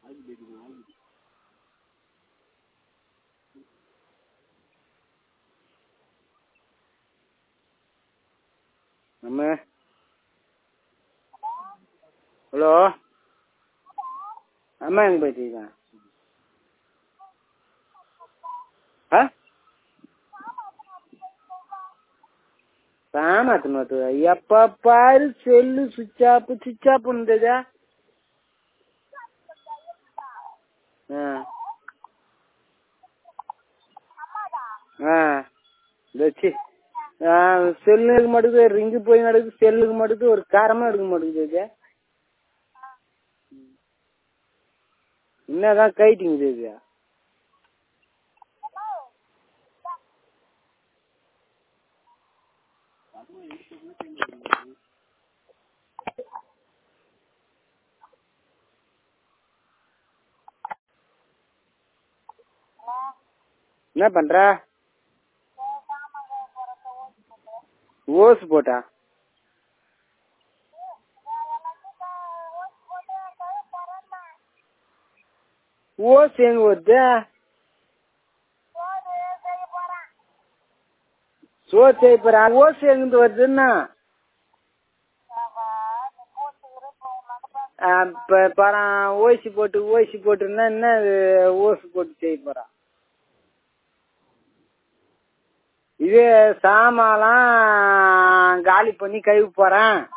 நம்ம ஹலோ அம்மா எங்கே போயிட்டீங்க ஆ சாமாத்து மாத்து எப்போ பாரு செல்லு சுவிட்ச் ஆஃப் சுவிட்ச் ஆஃப் இருந்ததா ஆ ஆ வச்சு செல்லுக்கு மட்டுக்கு ரிங்கு போய் நடக்குது செல்லுக்கு மட்டுக்கு ஒரு காரமாக எடுக்க மாட்டேங்குது என்னதான் கைட்டிங்குது இது என்ன பண்ற ஓசு போட்டா ஓசு எங்க வருது சோறு செய்ய போறேன் ஓசு எங்கிருந்து வருதுன்னா இப்போ பரம் ஓசி போட்டு ஓசி போட்டுன்னா என்ன இது ஓசு போட்டு செய்ய போறான் இது சாமான்லாம் காலி பண்ணி கழுவ போறேன்